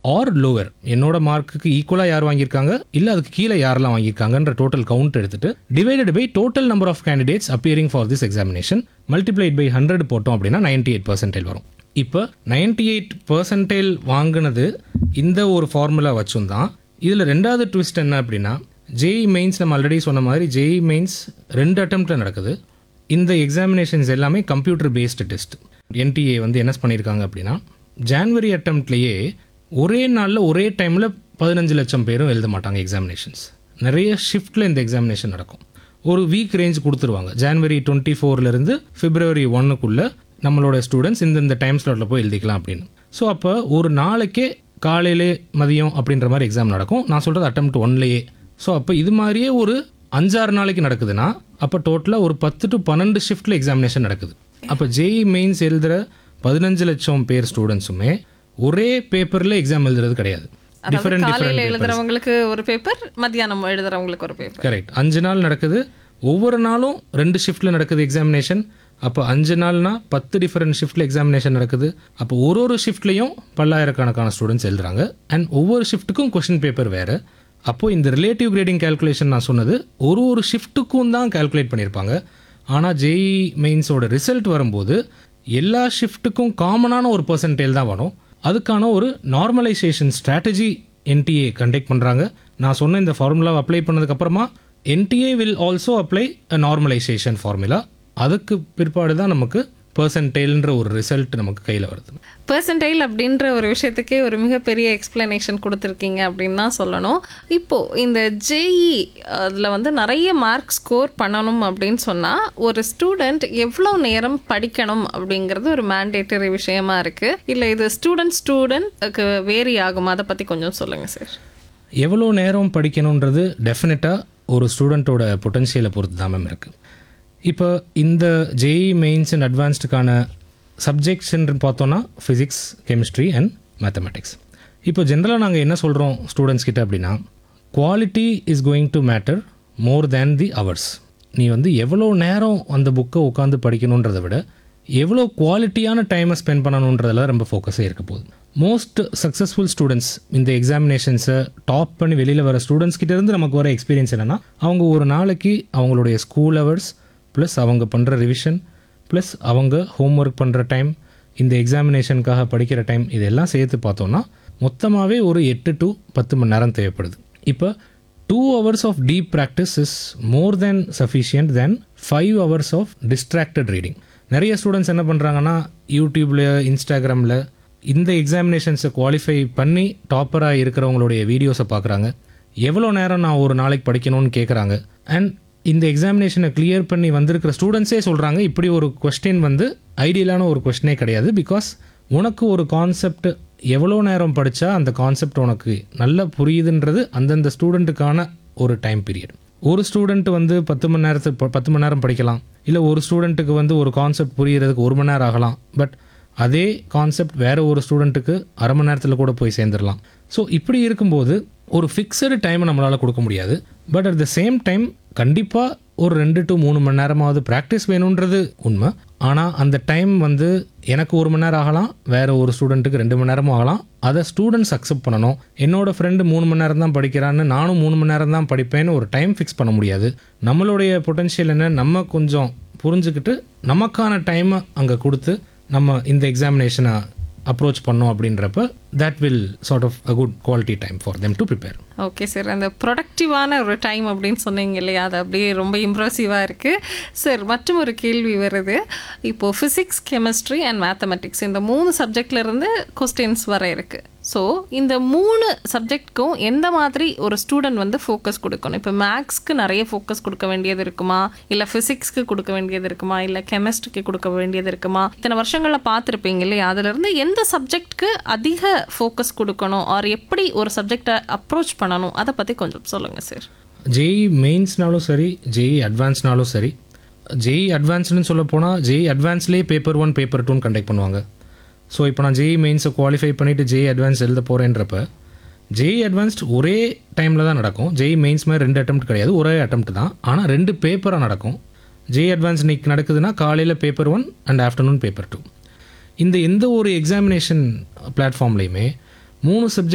R lower என்னோட மார்க்குக்கு ஈக்குவலாக யார் வாங்கியிருக்காங்க இல்லை அதுக்கு கீழே யாரெல்லாம் வாங்கியிருக்காங்கன்ற டோட்டல் கவுண்ட் எடுத்துட்டு divided by total number of candidates appearing for this examination multiplied by hundred போட்டோம் அப்படின்னா நைன்டி எயிட் பர்சன்டேஜ் வரும் இப்போ நைன்டி எயிட் பர்சன்டேஜ் வாங்கினது இந்த ஒரு ஃபார்முலா வச்சும் தான் இதில் ரெண்டாவது ட்விஸ்ட் என்ன அப்படின்னா ஜேஇ மெயின்ஸ் நம்ம ஆல்ரெடி சொன்ன மாதிரி ஜேஇ மெயின்ஸ் ரெண்டு அட்டம்ப்டில் நடக்குது இந்த எக்ஸாமினேஷன்ஸ் எல்லாமே கம்ப்யூட்டர் பேஸ்டு டெஸ்ட் என்டிஏ வந்து என்ன பண்ணியிருக்காங்க அப்படின்னா ஜான்வரி அட்டம்ப்ட்லேயே ஒரே நாளில் ஒரே டைமில் பதினஞ்சு லட்சம் பேரும் எழுத மாட்டாங்க எக்ஸாமினேஷன்ஸ் நிறைய ஷிஃப்ட்டில் இந்த எக்ஸாமினேஷன் நடக்கும் ஒரு வீக் ரேஞ்ச் கொடுத்துருவாங்க ஜான்வரி டுவெண்ட்டி ஃபோர்லேருந்து பிப்ரவரி ஒன்னுக்குள்ளே நம்மளோட ஸ்டூடெண்ட்ஸ் இந்த இந்த டைம் ஸ்லாட்டில் போய் எழுதிக்கலாம் அப்படின்னு ஸோ அப்போ ஒரு நாளைக்கே காலையிலே மதியம் அப்படின்ற மாதிரி எக்ஸாம் நடக்கும் நான் சொல்கிறது அட்டம்ப்ட் ஒன்லேயே ஸோ அப்போ இது மாதிரியே ஒரு அஞ்சாறு நாளைக்கு நடக்குதுன்னா அப்போ டோட்டலாக ஒரு பத்து டு பன்னெண்டு ஷிஃப்ட்டில் எக்ஸாமினேஷன் நடக்குது அப்போ ஜேஇ மெயின்ஸ் எழுதுகிற பதினஞ்சு லட்சம் பேர் ஸ்டூடெண்ட்ஸுமே ஒரே பேப்பரில் எக்ஸாம் எழுதுறது கிடையாது அதாவது டிஃப்ரெண்ட் காலையில டிஃப்ரெண்ட் எழுதுறவங்களுக்கு ஒரு பேப்பர் மத்தியானம் எழுதுறவங்களுக்கு ஒரு பேப்பர் கரெக்ட் அஞ்சு நாள் நடக்குது ஒவ்வொரு நாளும் ரெண்டு ஷிஃப்ட்டில் நடக்குது எக்ஸாமினேஷன் அப்போ அஞ்சு நாள்னா பத்து டிஃப்ரெண்ட் ஷிஃப்ட்டில் எக்ஸாமினேஷன் நடக்குது அப்போ ஒரு ஒரு ஷிஃப்ட்லேயும் பல்லாயிரக்கணக்கான ஸ்டூடெண்ட்ஸ் எழுதுறாங்க அண்ட் ஒவ்வொரு ஷிஃப்ட்டுக்கும் கொஷின் பேப்பர் வேறு அப்போது இந்த ரிலேட்டிவ் கிரேடிங் கால்குலேஷன் நான் சொன்னது ஒரு ஒரு ஷிஃப்ட்டுக்கும் தான் கால்குலேட் பண்ணியிருப்பாங்க ஆனால் ஜேஇ மெயின்ஸோட ரிசல்ட் வரும்போது எல்லா ஷிஃப்ட்டுக்கும் காமனான ஒரு பர்சன்டேஜ் தான் வரும் அதுக்கான ஒரு நார்மலைசேஷன் ஸ்ட்ராட்டஜி என்டிஏ கண்டக்ட் பண்ணுறாங்க நான் சொன்ன இந்த ஃபார்முலாவை அப்ளை பண்ணதுக்கப்புறமா N T A will also apply a normalization formula அதுக்கு பிற்பாடு தான் நமக்கு பர்சன்டேல்ன்ற ஒரு ரிசல்ட் நமக்கு கையில் வருது பெர்சன்டைல் அப்படின்ற ஒரு விஷயத்துக்கே ஒரு மிகப்பெரிய எக்ஸ்பிளனேஷன் கொடுத்துருக்கீங்க அப்படின்னு தான் சொல்லணும் இப்போ இந்த ஜேஇ அதில் வந்து நிறைய மார்க் ஸ்கோர் பண்ணணும் அப்படின்னு சொன்னால் ஒரு ஸ்டூடெண்ட் எவ்வளோ நேரம் படிக்கணும் அப்படிங்கிறது ஒரு மேண்டேட்டரி விஷயமா இருக்கு இல்லை இது ஸ்டூடெண்ட் ஸ்டூடெண்ட்க்கு வேரி ஆகும் அதை பற்றி கொஞ்சம் சொல்லுங்கள் சார் எவ்வளோ நேரம் படிக்கணுன்றது டெஃபினட்டாக ஒரு ஸ்டூடெண்ட்டோட பொட்டன்ஷியலை பொறுத்து தான் மேம் இருக்குது இப்போ இந்த ஜேஇ மெயின்ஸ் அண்ட் அட்வான்ஸ்டுக்கான சப்ஜெக்ட்ஸ்ன்னு பார்த்தோன்னா ஃபிசிக்ஸ் கெமிஸ்ட்ரி அண்ட் மேத்தமெட்டிக்ஸ் இப்போ ஜென்ரலாக நாங்கள் என்ன சொல்கிறோம் ஸ்டூடெண்ட்ஸ் கிட்ட அப்படின்னா quality is going to matter more than the hours நீ வந்து எவ்வளோ நேரம் அந்த புக்கை உட்காந்து படிக்கணுன்றதை விட எவ்வளோ குவாலிட்டியான டைமை ஸ்பெண்ட் பண்ணணுன்றதுல ரொம்ப ஃபோக்கஸே இருக்க போகுது மோஸ்ட் சக்ஸஸ்ஃபுல் ஸ்டூடெண்ட்ஸ் இந்த எக்ஸாமினேஷன்ஸை டாப் பண்ணி வெளியில் வர ஸ்டூடெண்ட்ஸ் கிட்ட இருந்து நமக்கு வர எக்ஸ்பீரியன்ஸ் என்னென்னா அவங்க ஒரு நாளைக்கு அவங்களுடைய ஸ்கூல் ஹவர்ஸ் ப்ளஸ் அவங்க பண்ணுற ரிவிஷன் ப்ளஸ் அவங்க ஹோம்ஒர்க் பண்ணுற டைம் இந்த எக்ஸாமினேஷனுக்காக படிக்கிற டைம் இதெல்லாம் சேர்த்து பார்த்தோன்னா மொத்தமாகவே ஒரு எட்டு டு பத்து மணி நேரம் தேவைப்படுது இப்போ two hours of deep practice is more than sufficient than five hours of distracted reading நிறைய ஸ்டூடெண்ட்ஸ் என்ன பண்ணுறாங்கன்னா யூடியூப்பில் இன்ஸ்டாகிராமில் இந்த எக்ஸாமினேஷன்ஸை குவாலிஃபை பண்ணி டாப்பராக இருக்கிறவங்களுடைய வீடியோஸை பார்க்குறாங்க எவ்வளோ நேரம் நான் ஒரு நாளைக்கு படிக்கணும்னு கேட்குறாங்க அண்ட் இந்த எக்ஸாமினேஷனை கிளியர் பண்ணி வந்திருக்கிற ஸ்டூடெண்ட்ஸே சொல்கிறாங்க இப்படி ஒரு கொஸ்டின் வந்து ஐடியலான ஒரு கொஸ்டினே கிடையாது பிகாஸ் உனக்கு ஒரு கான்செப்ட் எவ்வளோ நேரம் படித்தா அந்த கான்செப்ட் உனக்கு நல்லா புரியுதுன்றது அந்தந்த ஸ்டூடெண்ட்டுக்கான ஒரு டைம் பீரியட் ஒரு ஸ்டூடெண்ட் வந்து பத்து மணி நேரத்துக்கு ப- பத்து மணி நேரம் படிக்கலாம் இல்லை ஒரு ஸ்டூடெண்ட்டுக்கு வந்து ஒரு கான்செப்ட் புரியறதுக்கு ஒரு மணி நேரம் ஆகலாம் பட் அதே கான்செப்ட் வேற ஒரு ஸ்டூடெண்ட்டுக்கு அரை மணி நேரத்தில் கூட போய் சேர்ந்துடலாம் ஸோ இப்படி இருக்கும்போது ஒரு ஃபிக்ஸடு டைமை நம்மளால் கொடுக்க முடியாது but at the same time கண்டிப்பாக ஒரு ரெண்டு டு மூணு மணி நேரமாவது ப்ராக்டிஸ் வேணுன்றது உண்மை ஆனால் அந்த டைம் வந்து எனக்கு ஒரு மணி நேரம் ஆகலாம் வேற ஒரு ஸ்டூடெண்ட்டுக்கு ரெண்டு மணி நேரமும் ஆகலாம் அதை ஸ்டூடெண்ட்ஸ் அக்செப்ட் பண்ணணும் என்னோட ஃப்ரெண்டு மூணு மணி நேரம் தான் படிக்கிறான்னு நானும் மூணு மணி நேரம் தான் படிப்பேன்னு ஒரு டைம் ஃபிக்ஸ் பண்ண முடியாது நம்மளுடைய பொட்டன்ஷியல் என்ன நம்ம கொஞ்சம் புரிஞ்சுக்கிட்டு நமக்கான டைமை அங்கே கொடுத்து நம்ம இந்த எக்ஸாமினேஷனை அப்ரோச் பண்ணோம் அப்படின்றப்ப that will sort of a good quality time for them to prepare okay sir அந்த ப்ரொடக்டிவான ஒரு டைம் அப்படின்னு சொன்னீங்க இல்லையா அது அப்படியே ரொம்ப இம்ப்ரெசிவாக இருக்குது சார் மற்றும் ஒரு கேள்வி வருது இப்போது ஃபிசிக்ஸ் கெமிஸ்ட்ரி அண்ட் மேத்தமெட்டிக்ஸ் இந்த மூணு subjectல இருந்து கொஸ்டின்ஸ் வர இருக்குது ஸோ இந்த மூணு சப்ஜெக்ட்க்கும் எந்த மாதிரி ஒரு ஸ்டூடெண்ட் வந்து ஃபோக்கஸ் கொடுக்கணும் இப்போ மேக்ஸ்க்கு நிறைய ஃபோக்கஸ் கொடுக்க வேண்டியது இருக்குமா இல்லை ஃபிசிக்ஸ்க்கு கொடுக்க வேண்டியது இருக்குமா இல்லை கெமிஸ்ட்ரிக்கு கொடுக்க வேண்டியது இருக்குமா இத்தனை வருஷங்களில் பார்த்துருப்பீங்க இல்லையா அதுலேருந்து எந்த சப்ஜெக்ட்க்கு அதிக ஃபோக்கஸ் கொடுக்கணும் ஆர் எப்படி ஒரு சப்ஜெக்டை அப்ரோச் பண்ணணும் அதை பற்றி கொஞ்சம் சொல்லுங்கள் சார் ஜேஇ மெயின்ஸ்னாலும் சரி ஜேஇ அட்வான்ஸ்னாலும் சரி ஜேஇ அட்வான்ஸ்னு சொல்ல போனால் ஜேஇ அட்வான்ஸ்லேயே பேப்பர் ஒன் பேப்பர் டூன்னு கண்டக்ட் பண்ணுவாங்க ஸோ இப்போ நான் ஜேஇ மெயின்ஸை குவாலிஃபை பண்ணிவிட்டு ஜேஇ அட்வான்ஸ் எழுத போகிறேன்றப்ப ஜேஇ அட்வான்ஸ்ட் ஒரே டைமில் தான் நடக்கும் ஜேஇ மெயின்ஸ் மாதிரி ரெண்டு attempt கிடையாது ஒரே attempt தான் ஆனால் ரெண்டு பேப்பராக நடக்கும் ஜேஇ அட்வான்ஸ் இன்னைக்கு நடக்குதுன்னா காலையில் paper one and afternoon paper two இந்த எந்த ஒரு எக்ஸாமினேஷன் பிளாட்ஃபார்ம்லேயுமே மூணு சப்ஜெக்ட்